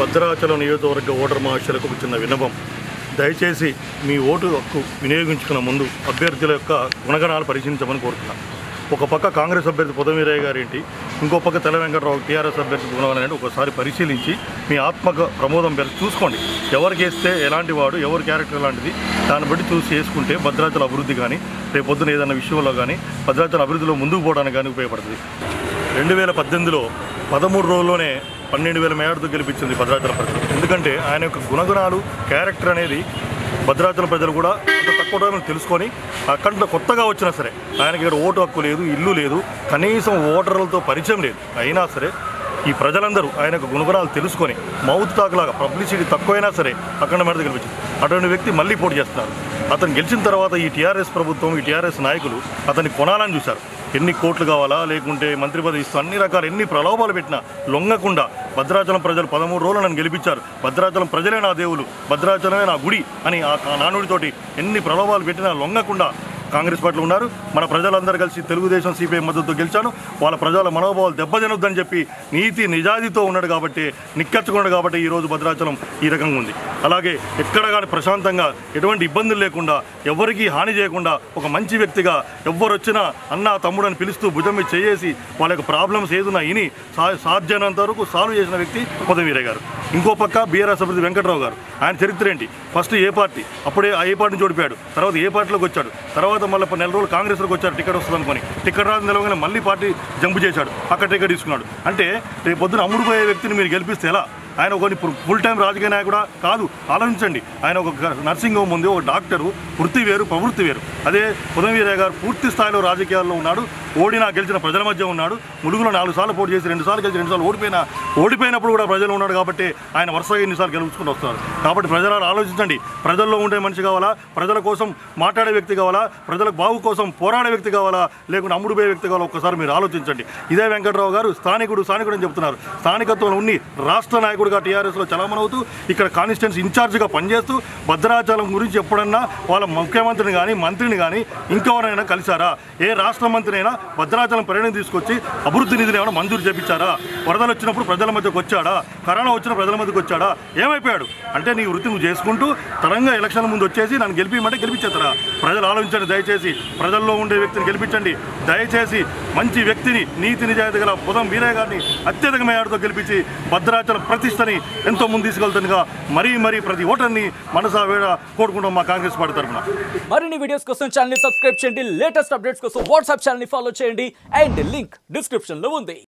భద్రాచలం నియోజకవర్గ ఓటర్ మహాశయులకు ఒక చిన్న విన్నపం దయచేసి మీ ఓటు హక్కు వినియోగించుకున్న ముందు అభ్యర్థుల యొక్క గుణగణాలు పరిశీలించమని కోరుతున్నాను ఒక పక్క కాంగ్రెస్ అభ్యర్థి పొదమీరయ్య గారేంటి ఇంకో పక్క తెల్ల వెంకటరావు టీఆర్ఎస్ అభ్యర్థి గుణగణాలు ఒకసారి పరిశీలించి మీ ఆత్మక ప్రమోదం పేరు చూసుకోండి ఎవరికి వేస్తే ఎలాంటి వాడు ఎవరి క్యారెక్టర్ ఎలాంటిది దాన్ని బట్టి చూసి చేసుకుంటే భద్రాచల అభివృద్ధి కానీ రేపు పొద్దున ఏదైనా విషయంలో కానీ భద్రాచల అభివృద్ధిలో ముందుకు పోవడానికి కానీ ఉపయోగపడుతుంది రెండు వేల పద్దెనిమిదిలో పదమూడు రోజుల్లోనే పన్నెండు వేల మేడతో గెలిపించింది భద్రాచల ప్రజలు ఎందుకంటే ఆయన యొక్క గుణగుణాలు క్యారెక్టర్ అనేది భద్రాచల ప్రజలు కూడా అంత తక్కువ టైంలో తెలుసుకొని అక్కడ కొత్తగా వచ్చినా సరే ఆయనకి ఇక్కడ ఓటు హక్కు లేదు ఇల్లు లేదు కనీసం ఓటర్లతో పరిచయం లేదు అయినా సరే ఈ ప్రజలందరూ ఆయన యొక్క గుణగుణాలు తెలుసుకొని మౌత్ టాక్ లాగా పబ్లిసిటీ తక్కువైనా సరే అక్కడ మేడ గెలిపించింది అటువంటి వ్యక్తి మళ్ళీ పోటీ చేస్తున్నారు అతను గెలిచిన తర్వాత ఈ టీఆర్ఎస్ ప్రభుత్వం ఈ టీఆర్ఎస్ నాయకులు అతన్ని కొనాలని చూశారు ఎన్ని కోట్లు కావాలా లేకుంటే మంత్రి పదవి ఇస్తూ అన్ని రకాల ఎన్ని ప్రలోభాలు పెట్టినా లొంగకుండా భద్రాచలం ప్రజలు పదమూడు రోజులు నన్ను గెలిపించారు భద్రాచలం ప్రజలే నా దేవులు భద్రాచలమే నా గుడి అని ఆ ఆ నానుడితోటి ఎన్ని ప్రలోభాలు పెట్టినా లొంగకుండా కాంగ్రెస్ పార్టీలో ఉన్నారు మన ప్రజలందరూ కలిసి తెలుగుదేశం సిపిఐ మద్దతుతో గెలిచాను వాళ్ళ ప్రజల మనోభావాలు దెబ్బతినొద్దని చెప్పి నీతి నిజాయితీతో ఉన్నాడు కాబట్టి నిక్కచ్చుకున్నాడు కాబట్టి ఈరోజు భద్రాచలం ఈ రకంగా ఉంది అలాగే ఎక్కడ కానీ ప్రశాంతంగా ఎటువంటి ఇబ్బందులు లేకుండా ఎవరికీ హాని చేయకుండా ఒక మంచి వ్యక్తిగా ఎవ్వరు వచ్చినా అన్న తమ్ముడు అని పిలుస్తూ భుజం మీద చేసి వాళ్ళ యొక్క ప్రాబ్లమ్స్ ఏదున్నా ఇని సా- సాధ్యమైనంత వరకు సాల్వ్ చేసిన వ్యక్తి పొదవీరే గారు ఇంకో పక్క బీఆర్ఎస్ అభివృద్ధి వెంకట్రావు గారు ఆయన చరిత్ర ఏంటి ఫస్ట్ ఏ పార్టీ అప్పుడే ఆ ఏ పార్టీ నుంచి ఓడిపోయాడు తర్వాత ఏ పార్టీలోకి వచ్చాడు తర్వాత మళ్ళీ నెల రోజులు కాంగ్రెస్లోకి వచ్చాడు టికెట్ వస్తుంది అనుకొని టికెట్ రాదు నిలవగానే మళ్ళీ పార్టీ జంప్ చేశాడు అక్కడ టికెట్ తీసుకున్నాడు అంటే రేపు పొద్దున అమ్ముడుపోయే వ్యక్తిని మీరు గెలిపిస్తే ఎలా ఆయన ఒక ఫుల్ టైం రాజకీయ నాయకుడా కాదు ఆలోచించండి ఆయన ఒక గ- నర్సింగ్ హోమ్ ఉంది ఒక డాక్టరు వృత్తి వేరు ప్రవృత్తి వేరు అదే ఉదయవీరయ్య గారు పూర్తి స్థాయిలో రాజకీయాల్లో ఉన్నాడు ఓడినా గెలిచిన ప్రజల మధ్య ఉన్నాడు ములుగులో నాలుగు సార్లు పోటీ చేసి రెండు సార్లు గెలిచి రెండు సార్లు ఓడిపోయినా ఓడిపోయినప్పుడు కూడా ప్రజలు ఉన్నాడు కాబట్టి ఆయన వరుసగా ఎన్నిసార్లు గెలుచుకుంటూ వస్తున్నారు కాబట్టి ప్రజలు ఆలోచించండి ప్రజల్లో ఉండే మనిషి కావాలా ప్రజల కోసం మాట్లాడే వ్యక్తి కావాలా ప్రజలకు బాగు కోసం పోరాడే వ్యక్తి కావాలా లేకుంటే అమ్ముడుపోయే వ్యక్తి కావాలా ఒక్కసారి మీరు ఆలోచించండి ఇదే వెంకట్రావు గారు స్థానికుడు స్థానికుడు అని చెప్తున్నారు స్థానికత్వంలో ఉండి రాష్ట్ర నాయకుడిగా టీఆర్ఎస్లో చలామణవుతూ ఇక్కడ కాన్స్టిట్యున్సీ ఇన్ఛార్జిగా పనిచేస్తూ భద్రాచలం గురించి ఎప్పుడన్నా వాళ్ళ ముఖ్యమంత్రిని కానీ మంత్రిని కానీ ఇంకెవరైనా కలిశారా ఏ రాష్ట్ర మంత్రినైనా భద్రాచలం పర్యటన తీసుకొచ్చి అభివృద్ధి నిధిని ఏమైనా మంజూరు చేపించారా వరదలు వచ్చినప్పుడు ప్రజల మధ్యకు వచ్చాడా కరోనా వచ్చిన ప్రజల మధ్యకు వచ్చాడా ఏమైపోయాడు అంటే నీ వృత్తి నువ్వు చేసుకుంటూ తరంగా ఎలక్షన్ ముందు వచ్చేసి నన్ను గెలిపించమంటే గెలిపించేస్తారా ప్రజలు ఆలోచించండి దయచేసి ప్రజల్లో ఉండే వ్యక్తిని గెలిపించండి దయచేసి మంచి వ్యక్తిని నీతి నిజాయితీ గల బుధం వీరయ్య గారిని అత్యధిక మేయర్తో గెలిపించి భద్రాచలం ప్రతిష్టని ఎంతో ముందు తీసుకెళ్తుండగా మరీ మరీ ప్రతి ఓటర్ని మనసా వేడ కోరుకుంటాం మా కాంగ్రెస్ పార్టీ తరఫున మరిన్ని వీడియోస్ కోసం ఛానల్ ని సబ్స్క్రైబ్ చేయండి లేటెస్ట్ అప్డేట్స్ కోసం వాట్సాప్ ఛానల్ ని ఫాలో చేయండి అండ్ లింక్ డిస్క్రిప్షన్ లో ఉంది